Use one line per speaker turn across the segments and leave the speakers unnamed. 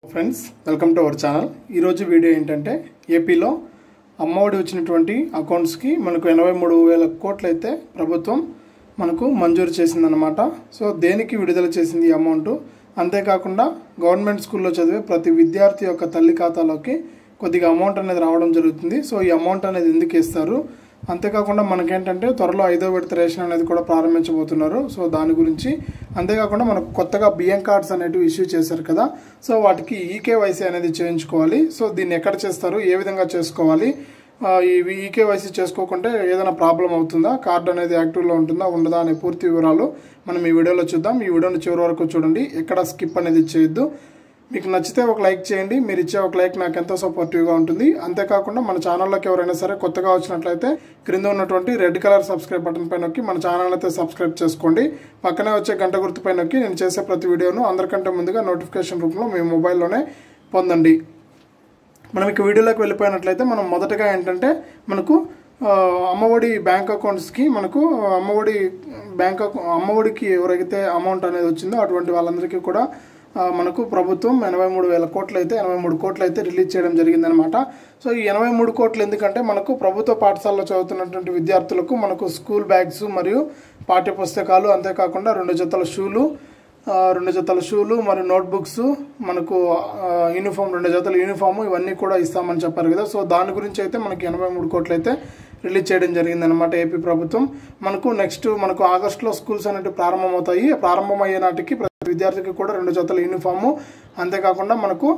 friends welcome to our channel ఈరోజు video ఏంటంటే ఏపీలో అమ్మఒడి వచ్చినటువంటి అకౌంట్స్కి మనకు ఎనభై మూడు వేల కోట్లు అయితే ప్రభుత్వం మనకు మంజూరు చేసిందనమాట సో దేనికి విడుదల చేసింది ఈ అమౌంట్ అంతేకాకుండా గవర్నమెంట్ స్కూల్లో చదివే ప్రతి విద్యార్థి యొక్క తల్లి ఖాతాలోకి కొద్దిగా అమౌంట్ అనేది రావడం జరుగుతుంది సో ఈ అమౌంట్ అనేది ఎందుకు ఇస్తారు అంతేకాకుండా మనకేంటంటే త్వరలో ఐదో విడత రేషన్ అనేది కూడా ప్రారంభించబోతున్నారు సో దాని గురించి అంతేకాకుండా మనకు కొత్తగా బియ్యం కార్డ్స్ అనేటివి ఇష్యూ చేశారు కదా సో వాటికి ఈకేవైసీ అనేది చేయించుకోవాలి సో దీన్ని ఎక్కడ చేస్తారు ఏ విధంగా చేసుకోవాలి ఆ, ఇవి ఈకేవైసీ చేసుకోకుంటే ఏదైనా ప్రాబ్లం అవుతుందా కార్డు అనేది యాక్టివ్లో ఉంటుందా ఉండదా అనే పూర్తి వివరాలు మనం ఈ వీడియోలో చూద్దాం ఈ వీడియోని చివరి వరకు చూడండి ఎక్కడ స్కిప్ అనేది చేయొద్దు మీకు నచ్చితే ఒక లైక్ చేయండి మీరు ఇచ్చే ఒక లైక్ నాకు ఎంతో సపోర్టివ్గా ఉంటుంది అంతేకాకుండా మన ఛానల్లోకి ఎవరైనా సరే కొత్తగా వచ్చినట్లయితే క్రింద ఉన్నటువంటి రెడ్ కలర్ సబ్స్క్రైబ్ బటన్ పై నొక్కి మన ఛానల్ అయితే సబ్స్క్రైబ్ చేసుకోండి పక్కనే వచ్చే గంట గుర్తుపై నొక్కి నేను చేసే ప్రతి వీడియోను అందరికంటే ముందుగా నోటిఫికేషన్ రూపంలో మీ మొబైల్లోనే పొందండి మనం ఇక వీడియోలోకి వెళ్ళిపోయినట్లయితే మనం మొదటగా ఏంటంటే మనకు ఆ, అమ్మఒడి బ్యాంక్ అకౌంట్స్కి మనకు అమ్మఒడి బ్యాంక్ అకౌ అమ్మఒడికి ఎవరైతే అమౌంట్ అనేది వచ్చిందో అటువంటి వాళ్ళందరికీ కూడా ఆ, మనకు ప్రభుత్వం ఎనభై మూడు వేల కోట్లు అయితే ఎనభై మూడు కోట్లు అయితే రిలీజ్ చేయడం జరిగిందనమాట సో ఈ ఎనభై మూడు కోట్లు ఎందుకంటే మనకు ప్రభుత్వ పాఠశాలలో చదువుతున్నటువంటి విద్యార్థులకు మనకు స్కూల్ బ్యాగ్స్ మరియు పాఠ్య పుస్తకాలు అంతేకాకుండా రెండు జతల షూలు ఆ, రెండు జతల షూలు మరియు నోట్బుక్స్ మనకు ఆ, యూనిఫామ్ రెండు జతల యూనిఫామ్ ఇవన్నీ కూడా ఇస్తామని చెప్పారు కదా సో దాని గురించి అయితే మనకి ఎనభై మూడు కోట్లు అయితే రిలీజ్ చేయడం జరిగిందనమాట ఏపీ ప్రభుత్వం మనకు నెక్స్ట్ మనకు ఆగస్టులో స్కూల్స్ అనేవి ప్రారంభమవుతాయి ప్రారంభమయ్యే నాటికి ప్రతి విద్యార్థికి కూడా రెండు జతల యూనిఫాము అంతేకాకుండా మనకు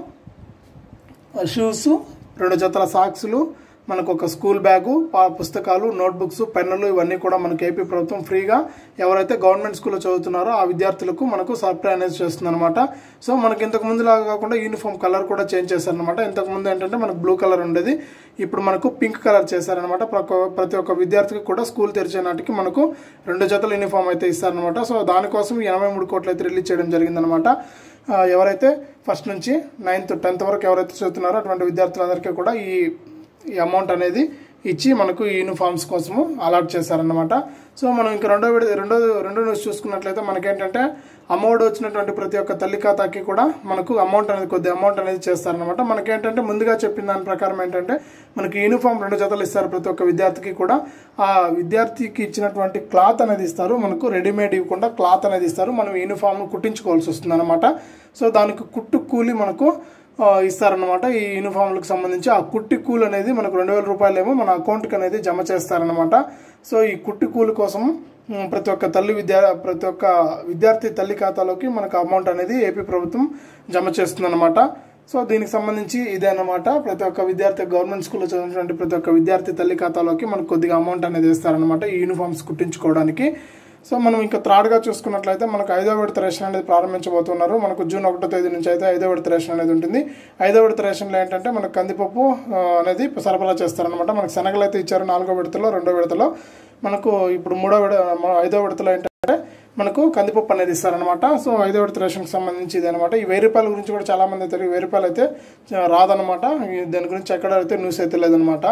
షూస్ రెండు జతల సాక్స్లు మనకు ఒక స్కూల్ బ్యాగు పా పుస్తకాలు నోట్బుక్స్ పెన్నులు ఇవన్నీ కూడా మనకి ఏపీ ప్రభుత్వం ఫ్రీగా ఎవరైతే గవర్నమెంట్ స్కూల్లో చదువుతున్నారో ఆ విద్యార్థులకు మనకు సప్లై అనేది చేస్తుందన్నమాట సో మనకి ఇంతకు ముందులాగా కాకుండా యూనిఫామ్ కలర్ కూడా చేంజ్ చేశారనమాట ఇంతకు ముందు ఏంటంటే మనకు బ్లూ కలర్ ఉండేది ఇప్పుడు మనకు పింక్ కలర్ చేశారనమాట ప్రక- ప్రతి ఒక్క విద్యార్థికి కూడా స్కూల్ తెరిచే నాటికి మనకు రెండు జతల యూనిఫామ్ అయితే ఇస్తారనమాట సో దానికోసం ఎనభై మూడు కోట్లు అయితే రిలీజ్ చేయడం జరిగిందనమాట ఆ, ఎవరైతే ఫస్ట్ నుంచి నైన్త్ టెన్త్ వరకు ఎవరైతే చదువుతున్నారో అటువంటి విద్యార్థులందరికీ కూడా ఈ ఈ అమౌంట్ అనేది ఇచ్చి మనకు ఈ యూనిఫామ్స్ కోసము అలాట్ చేశారనమాట సో మనం ఇంకా రెండో విడ- రెండో రెండో న్యూస్ చూసుకున్నట్లయితే మనకేంటంటే అమౌంట్ వచ్చినటువంటి ప్రతి ఒక్క తల్లి ఖాతాకి కూడా మనకు అమౌంట్ అనేది కొద్ది అమౌంట్ అనేది చేస్తారనమాట మనకేంటంటే ముందుగా చెప్పిన దాని ప్రకారం ఏంటంటే మనకి యూనిఫామ్ రెండు జతలు ఇస్తారు ప్రతి ఒక్క విద్యార్థికి కూడా ఆ విద్యార్థికి ఇచ్చినటువంటి క్లాత్ అనేది ఇస్తారు మనకు రెడీమేడ్ ఇవ్వకుండా క్లాత్ అనేది ఇస్తారు మనం యూనిఫామ్ కుట్టించుకోవాల్సి వస్తుంది అనమాట సో దానికి కుట్టు కూలి మనకు ఆ, ఇస్తారనమాట ఈ యూనిఫామ్లకు సంబంధించి ఆ కుట్టి కూల్ అనేది మనకు రెండు వేల రూపాయలేమో మన అకౌంట్కి అనేది జమ చేస్తారనమాట సో ఈ కుట్టి కూలి కోసం ఉమ్, ప్రతి ఒక్క తల్లి విద్యా ప్రతి ఒక్క విద్యార్థి తల్లి ఖాతాలోకి మనకు అమౌంట్ అనేది ఏపీ ప్రభుత్వం జమ చేస్తుందన్నమాట సో దీనికి సంబంధించి ఇదే అన్నమాట ప్రతి ఒక్క విద్యార్థి గవర్నమెంట్ స్కూల్లో చదివినటువంటి ప్రతి ఒక్క విద్యార్థి తల్లి ఖాతాలోకి మనకు కొద్దిగా అమౌంట్ అనేది ఇస్తారనమాట ఈ యూనిఫామ్స్ కుట్టించుకోవడానికి సో మనం ఇంకా త్రాడ్గా చూసుకున్నట్లయితే మనకు ఐదో విడత రేషన్ అనేది ప్రారంభించబోతున్నారు మనకు జూన్ ఒకటో తేదీ నుంచి అయితే ఐదో విడత రేషన్ అనేది ఉంటుంది ఐదో విడత రేషన్లో ఏంటంటే మనకు కందిపప్పు ఆ, అనేది సరఫరా చేస్తారనమాట మనకు శనగలు అయితే ఇచ్చారు నాలుగో విడతలో రెండో విడతలో మనకు ఇప్పుడు మూడో విడ మ- ఐదో విడతలో ఏంటంటే మనకు కందిపప్పు అనేది ఇస్తారనమాట సో ఐదో విడత రేషన్కి సంబంధించి ఇది అనమాట ఈ వెయ్యి రూపాయల గురించి కూడా చాలా మంది తెలియదు వెయ్యి రూపాయలు అయితే ఆ, రాదనమాట ఈ- దాని గురించి ఎక్కడ అయితే న్యూస్ అయితే లేదనమాట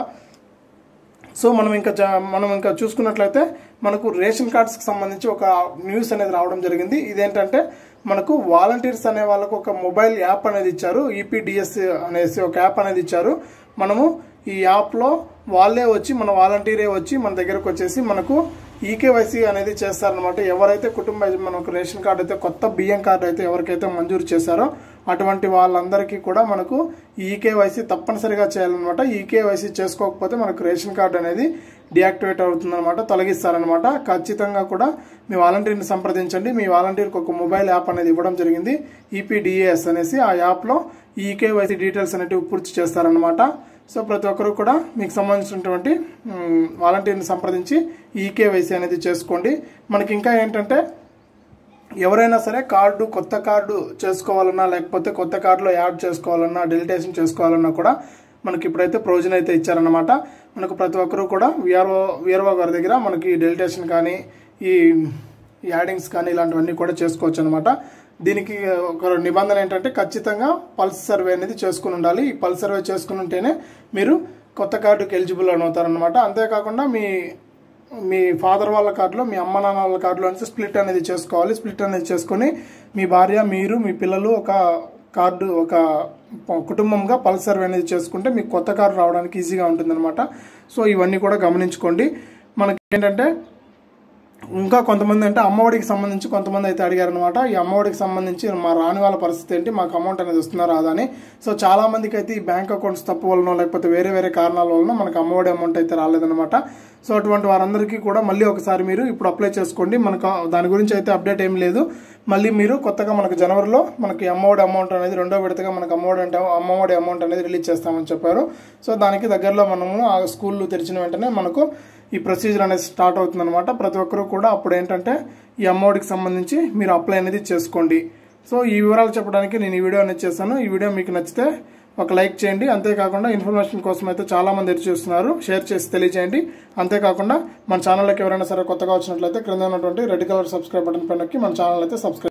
సో మనం ఇంకా జా- మనం ఇంకా చూసుకున్నట్లయితే మనకు రేషన్ కార్డ్స్కి సంబంధించి ఒక న్యూస్ అనేది రావడం జరిగింది ఇదేంటంటే మనకు వాలంటీర్స్ అనే వాళ్ళకు ఒక మొబైల్ యాప్ అనేది ఇచ్చారు ఈపీడిఎస్ అనేసి ఒక యాప్ అనేది ఇచ్చారు మనము ఈ యాప్లో వాళ్ళే వచ్చి మన వాలంటీరే వచ్చి మన దగ్గరకు వచ్చేసి మనకు ఈకేవైసీ అనేది చేస్తారనమాట ఎవరైతే కుటుంబ మనకు రేషన్ కార్డు అయితే కొత్త బియ్యం కార్డు అయితే ఎవరికైతే మంజూరు చేశారో అటువంటి వాళ్ళందరికీ కూడా మనకు ఈకేవైసీ తప్పనిసరిగా చేయాలన్నమాట ఈకేవైసీ చేసుకోకపోతే మనకు రేషన్ కార్డు అనేది డియాక్టివేట్ అవుతుందన్నమాట తొలగిస్తారనమాట ఖచ్చితంగా కూడా మీ వాలంటీర్ని సంప్రదించండి మీ వాలంటీర్కి ఒక మొబైల్ యాప్ అనేది ఇవ్వడం జరిగింది ఈపీడిఏఎస్ అనేసి ఆ యాప్లో ఈకేవైసీ డీటెయిల్స్ అనేటివి పూర్తి చేస్తారనమాట సో ప్రతి ఒక్కరు కూడా మీకు సంబంధించినటువంటి మ్, వాలంటీర్ని సంప్రదించి ఈకేవైసీ అనేది చేసుకోండి మనకి ఇంకా ఏంటంటే ఎవరైనా సరే కార్డు కొత్త కార్డు చేసుకోవాలన్నా లేకపోతే కొత్త కార్డులో యాడ్ చేసుకోవాలన్నా డెలిటేషన్ చేసుకోవాలన్నా కూడా మనకి ఇప్పుడైతే ప్రొవిజన్ అయితే ఇచ్చారనమాట మనకు ప్రతి ఒక్కరూ కూడా విఆర్ఓ విఆర్ఓ గారి దగ్గర మనకి డెలిటేషన్ కానీ ఈ యాడింగ్స్ కానీ ఇలాంటివన్నీ కూడా చేసుకోవచ్చు అనమాట దీనికి ఒక నిబంధన ఏంటంటే ఖచ్చితంగా పల్స్ సర్వే అనేది చేసుకుని ఉండాలి ఈ పల్స్ సర్వే చేసుకుని ఉంటేనే మీరు కొత్త కార్డుకి ఎలిజిబుల్ అని అవుతారనమాట అంతేకాకుండా మీ మీ ఫాదర్ వాళ్ళ కార్డులో మీ అమ్మ నాన్న వాళ్ళ కార్డులో నుంచి స్ప్లిట్ అనేది చేసుకోవాలి స్ప్లిట్ అనేది చేసుకొని మీ భార్య మీరు మీ పిల్లలు ఒక కార్డు ఒక కుటుంబంగా పల్స్ సర్వే అనేది చేసుకుంటే మీకు కొత్త కార్డు రావడానికి ఈజీగా ఉంటుందన్నమాట సో ఇవన్నీ కూడా గమనించుకోండి మనకి ఏంటంటే ఇంకా కొంతమంది అంటే అమ్మఒడికి సంబంధించి కొంతమంది అయితే అడిగారనమాట ఈ అమ్మఒడికి సంబంధించి మా రాని వాళ్ళ పరిస్థితి ఏంటి మాకు అమౌంట్ అనేది వస్తుందా రాదా అని సో చాలా మందికి అయితే ఈ బ్యాంక్ అకౌంట్స్ తప్పు వలన లేకపోతే వేరే వేరే కారణాల వలన మనకు అమ్మఒడి అమౌంట్ అయితే రాలేదనమాట సో అటువంటి వారందరికీ కూడా మళ్ళీ ఒకసారి మీరు ఇప్పుడు అప్లై చేసుకోండి మనకు దాని గురించి అయితే అప్డేట్ ఏం లేదు మళ్ళీ మీరు కొత్తగా మనకు జనవరిలో మనకి అమ్మఒడి అమౌంట్ అనేది రెండో విడతగా మనకు అమ్మఒడి అంటే అమ్మఒడి అమౌంట్ అనేది రిలీజ్ చేస్తామని చెప్పారు సో దానికి దగ్గరలో మనము ఆ స్కూళ్ళు తెరిచిన వెంటనే మనకు ఈ ప్రొసీజర్ అనేది స్టార్ట్ అవుతుందన్నమాట ప్రతి ఒక్కరూ కూడా అప్పుడు ఏంటంటే ఈ అమ్మఒడికి సంబంధించి మీరు అప్లై అనేది చేసుకోండి సో ఈ వివరాలు చెప్పడానికి నేను ఈ వీడియో అనేది చేశాను ఈ వీడియో మీకు నచ్చితే ఒక లైక్ చేయండి అంతేకాకుండా ఇన్ఫర్మేషన్ కోసం అయితే చాలా మంది ఎదురు చూస్తున్నారు షేర్ చేసి తెలియజేయండి అంతేకాకుండా మన ఛానల్లోకి ఎవరైనా సరే కొత్తగా వచ్చినట్లయితే క్రింద ఉన్నటువంటి రెడ్ కలర్ సబ్స్క్రైబ్ బటన్ పైన నొక్కి మన ఛానల్ అయితే సబ్స్క్రైబ్